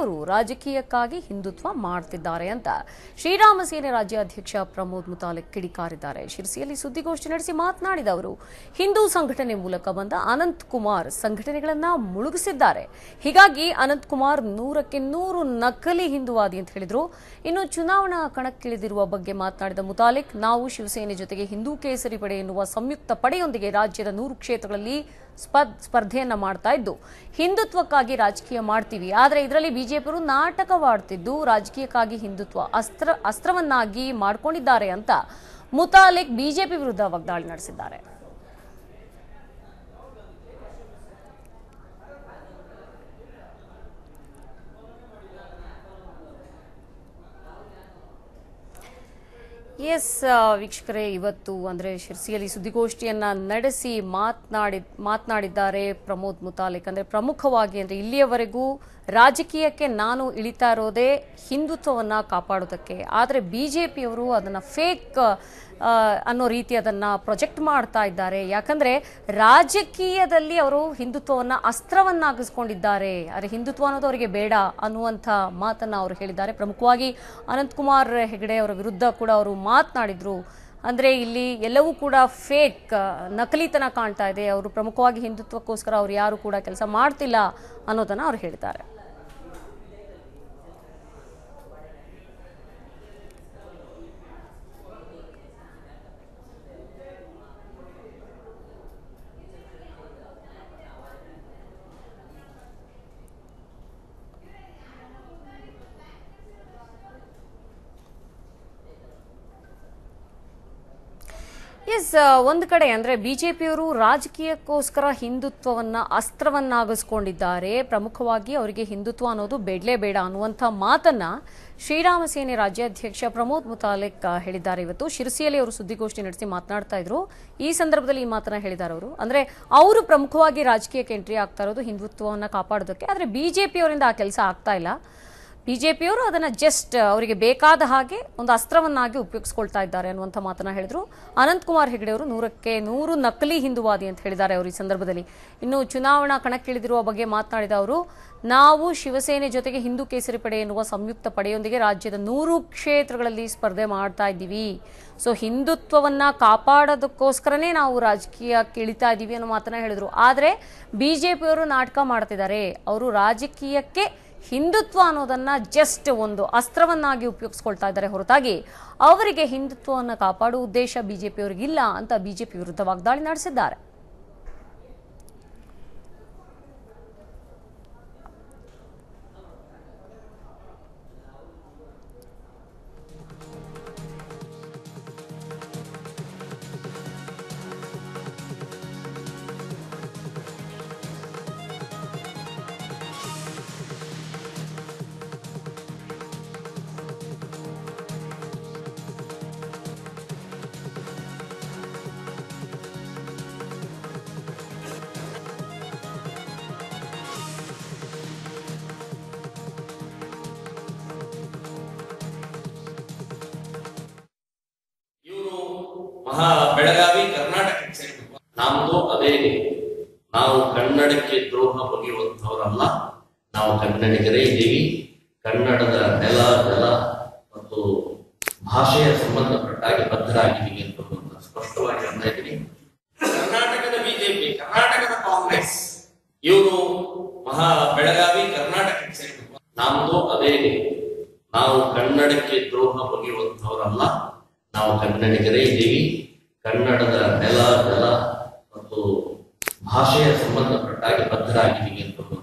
ಬಿಜೆಪಿಯವರು ರಾಜಕೀಯಕ್ಕಾಗಿ ಹಿಂದುತ್ವ ಮಾಡ್ತಿದ್ದಾರೆ ಅಂತ ಶ್ರೀರಾಮ ಸೇನೆ ರಾಜ್ಯಾಧ್ಯಕ್ಷ ಪ್ರಮೋದ್ ಮುತಾಲಿಕ್ ಕಿಡಿಕಾರಿದ್ದಾರೆ ಶಿರಸಿಯಲ್ಲಿ ಸುದ್ದಿಗೋಷ್ಠಿ ನಡೆಸಿ ಮಾತನಾಡಿದ ಅವರು ಹಿಂದೂ ಸಂಘಟನೆ ಮೂಲಕ ಬಂದ ಅನಂತ್ ಕುಮಾರ್ ಸಂಘಟನೆಗಳನ್ನ ಮುಳುಗಿಸಿದ್ದಾರೆ ಹೀಗಾಗಿ ಅನಂತ್ ಕುಮಾರ್ ನೂರಕ್ಕೆ ನೂರು ನಕಲಿ ಹಿಂದುವಾದಿ ಅಂತ ಹೇಳಿದ್ರು ಇನ್ನು ಚುನಾವಣಾ ಕಣಕ್ಕಿಳಿದಿರುವ ಬಗ್ಗೆ ಮಾತನಾಡಿದ ಮುತಾಲಿಕ್ ನಾವು ಶಿವಸೇನೆ ಜೊತೆಗೆ ಹಿಂದೂ ಕೇಸರಿ ಪಡೆ ಎನ್ನುವ ಸಂಯುಕ್ತ ಪಡೆಯೊಂದಿಗೆ ರಾಜ್ಯದ ನೂರು ಕ್ಷೇತ್ರಗಳಲ್ಲಿ ಸ್ಪರ್ಧ್ ಸ್ಪರ್ಧೆಯನ್ನ ಮಾಡ್ತಾ ಇದ್ದು ಹಿಂದುತ್ವಕ್ಕಾಗಿ ರಾಜಕೀಯ ಮಾಡ್ತೀವಿ ಆದರೆ ಇದರಲ್ಲಿ ಬಿಜೆಪಿಯವರು ನಾಟಕವಾಡ್ತಿದ್ದು ರಾಜಕೀಯಕ್ಕಾಗಿ ಹಿಂದುತ್ವ ಅಸ್ತ್ರ ಅಸ್ತ್ರವನ್ನಾಗಿ ಮಾಡ್ಕೊಂಡಿದ್ದಾರೆ ಅಂತ ಮುತಾಲಿಕ್ ಬಿಜೆಪಿ ವಿರುದ್ಧ ವಾಗ್ದಾಳಿ ನಡೆಸಿದ್ದಾರೆ ಎಸ್ ವೀಕ್ಷಕರೇ ಇವತ್ತು ಅಂದ್ರೆ ಶಿರ್ಸಿಯಲ್ಲಿ ಸುದ್ದಿಗೋಷ್ಠಿಯನ್ನ ನಡೆಸಿ ಮಾತನಾಡಿ ಮಾತನಾಡಿದ್ದಾರೆ ಪ್ರಮೋದ್ ಮುತಾಲಿಕ್ ಅಂದ್ರೆ ಪ್ರಮುಖವಾಗಿ ಅಂದ್ರೆ ಇಲ್ಲಿಯವರೆಗೂ ರಾಜಕೀಯಕ್ಕೆ ನಾನು ಇಳಿತಾ ಇರೋದೇ ಹಿಂದುತ್ವವನ್ನ ಕಾಪಾಡೋದಕ್ಕೆ ಆದರೆ ಬಿಜೆಪಿಯವರು ಅದನ್ನ ಫೇಕ್ ಅನ್ನೋ ರೀತಿ ಅದನ್ನ ಪ್ರೊಜೆಕ್ಟ್ ಮಾಡ್ತಾ ಇದ್ದಾರೆ ಯಾಕಂದ್ರೆ ರಾಜಕೀಯದಲ್ಲಿ ಅವರು ಹಿಂದುತ್ವವನ್ನ ಅಸ್ತ್ರವನ್ನಾಗಿಸ್ಕೊಂಡಿದ್ದಾರೆ ಆದರೆ ಹಿಂದುತ್ವ ಅನ್ನೋದು ಅವರಿಗೆ ಬೇಡ ಅನ್ನುವಂಥ ಮಾತನ್ನ ಅವರು ಹೇಳಿದ್ದಾರೆ ಪ್ರಮುಖವಾಗಿ ಅನಂತಕುಮಾರ್ ಹೆಗಡೆ ಅವರ ವಿರುದ್ಧ ಕೂಡ ಅವರು ಮಾತನಾಡಿದ್ರು ಅಂದ್ರೆ ಇಲ್ಲಿ ಎಲ್ಲವೂ ಕೂಡ ಫೇಕ್ ನಕಲಿತನ ಕಾಣ್ತಾ ಇದೆ ಅವರು ಪ್ರಮುಖವಾಗಿ ಹಿಂದುತ್ವಕ್ಕೋಸ್ಕರ ಅವ್ರು ಯಾರು ಕೂಡ ಕೆಲಸ ಮಾಡ್ತಿಲ್ಲ ಅನ್ನೋದನ್ನ ಅವ್ರು ಹೇಳಿದ್ದಾರೆ ಎಸ್ ಒಂದು ಕಡೆ ಅಂದ್ರೆ ಬಿಜೆಪಿಯವರು ರಾಜಕೀಯಕ್ಕೋಸ್ಕರ ಹಿಂದುತ್ವವನ್ನ ಅಸ್ತ್ರವನ್ನಾಗಿಸ್ಕೊಂಡಿದ್ದಾರೆ ಪ್ರಮುಖವಾಗಿ ಅವರಿಗೆ ಹಿಂದುತ್ವ ಅನ್ನೋದು ಬೇಡಲೇ ಬೇಡ ಅನ್ನುವಂಥ ಮಾತನ್ನ ಶ್ರೀರಾಮ ಸೇನೆ ರಾಜ್ಯಾಧ್ಯಕ್ಷ ಪ್ರಮೋದ್ ಮುತಾಲಿಕ್ ಆ, ಹೇಳಿದ್ದಾರೆ ಇವತ್ತು ಶಿರಸಿಯಲ್ಲಿ ಅವರು ಸುದ್ದಿಗೋಷ್ಠಿ ನಡೆಸಿ ಮಾತನಾಡ್ತಾ ಇದ್ರು ಈ ಸಂದರ್ಭದಲ್ಲಿ ಈ ಮಾತನ್ನ ಹೇಳಿದ್ದಾರೆ ಅವರು ಅಂದ್ರೆ ಅವರು ಪ್ರಮುಖವಾಗಿ ರಾಜಕೀಯಕ್ಕೆ ಎಂಟ್ರಿ ಆಗ್ತಾ ಇರೋದು ಹಿಂದುತ್ವವನ್ನ ಕಾಪಾಡೋದಕ್ಕೆ ಆದ್ರೆ ಬಿಜೆಪಿಯವರಿಂದ ಆ ಕೆಲಸ ಆಗ್ತಾ ಇಲ್ಲ ಬಿಜೆಪಿಯವರು ಅದನ್ನ ಜಸ್ಟ್ ಅವರಿಗೆ ಬೇಕಾದ ಹಾಗೆ ಒಂದು ಅಸ್ತ್ರವನ್ನಾಗಿ ಉಪಯೋಗಿಸ್ಕೊಳ್ತಾ ಇದ್ದಾರೆ ಅನ್ನುವಂಥ ಮಾತನ್ನ ಹೇಳಿದ್ರು ಅನಂತ್ ಕುಮಾರ್ ಹೆಗಡೆ ಅವರು ನೂರಕ್ಕೆ ನೂರು ನಕಲಿ ಹಿಂದುವಾದಿ ಅಂತ ಹೇಳಿದ್ದಾರೆ ಅವರು ಈ ಸಂದರ್ಭದಲ್ಲಿ ಇನ್ನು ಚುನಾವಣಾ ಕಣಕ್ಕಿಳಿದಿರುವ ಬಗ್ಗೆ ಮಾತನಾಡಿದ ಅವರು ನಾವು ಶಿವಸೇನೆ ಜೊತೆಗೆ ಹಿಂದೂ ಕೇಸರಿ ಪಡೆ ಎನ್ನುವ ಸಂಯುಕ್ತ ಪಡೆಯೊಂದಿಗೆ ರಾಜ್ಯದ ನೂರು ಕ್ಷೇತ್ರಗಳಲ್ಲಿ ಸ್ಪರ್ಧೆ ಮಾಡ್ತಾ ಇದ್ದೀವಿ ಸೊ ಹಿಂದುತ್ವವನ್ನ ಕಾಪಾಡೋದಕ್ಕೋಸ್ಕರನೇ ನಾವು ರಾಜಕೀಯಕ್ಕೆ ಇಳಿತಾ ಇದ್ದೀವಿ ಅನ್ನೋ ಮಾತನ್ನ ಹೇಳಿದ್ರು ಆದರೆ ಬಿಜೆಪಿಯವರು ನಾಟಕ ಮಾಡ್ತಿದ್ದಾರೆ ಅವರು ರಾಜಕೀಯಕ್ಕೆ ಹಿಂದುತ್ವ ಅನ್ನೋದನ್ನ ಜಸ್ಟ್ ಒಂದು ಅಸ್ತ್ರವನ್ನಾಗಿ ಉಪಯೋಗಿಸ್ಕೊಳ್ತಾ ಇದ್ದಾರೆ ಹೊರತಾಗಿ ಅವರಿಗೆ ಹಿಂದುತ್ವವನ್ನು ಕಾಪಾಡುವ ಉದ್ದೇಶ ಬಿಜೆಪಿಯವರಿಗಿಲ್ಲ ಅಂತ ಬಿಜೆಪಿ ವಿರುದ್ಧ ವಾಗ್ದಾಳಿ ನಡೆಸಿದ್ದಾರೆ ಇವರು ಮಹಾ ಬೆಳಗಾವಿ ಕರ್ನಾಟಕಕ್ಕೆ ಸೇರಿದ್ರು ನಮ್ದು ಅದೇ ನಾವು ಕನ್ನಡಕ್ಕೆ ದ್ರೋಹ ಬಗೆಯುವಂತವರಲ್ಲ ನಾವು ಕನ್ನಡಿಗರೇ ಇದ್ದೀವಿ ಕನ್ನಡದ ನೆಲ ಜಲ ಮತ್ತು ಭಾಷೆಯ ಸಂಬಂಧಪಟ್ಟ ಹಾಗೆ ಬದ್ಧರಾಗಿದ್ದೀವಿ ಅಂತ ಸ್ಪಷ್ಟವಾಗಿ ಹೇಳ್ತಾ ಇದ್ದೀನಿ ಕರ್ನಾಟಕದ ಬಿಜೆಪಿ ಕರ್ನಾಟಕದ ಕಾಂಗ್ರೆಸ್ ಇವರು ಮಹಾ ಬೆಳಗಾವಿ ಕರ್ನಾಟಕಕ್ಕೆ ಸೇರಿದ್ರು ನಮ್ದು ಅದೇ ನಾವು ಕನ್ನಡಕ್ಕೆ ದ್ರೋಹ ಬಗೆಯುವಂತವರಲ್ಲ ನಾವು ಕನ್ನಡಿಗರೇ ಇದ್ದೀವಿ ಕನ್ನಡದ ನೆಲ ಜಲ ಮತ್ತು ಭಾಷೆಯ ಸಂಬಂಧಪಟ್ಟ ಹಾಗೆ ಬದ್ಧರಾಗಿದ್ದೀವಿ ಅಂತ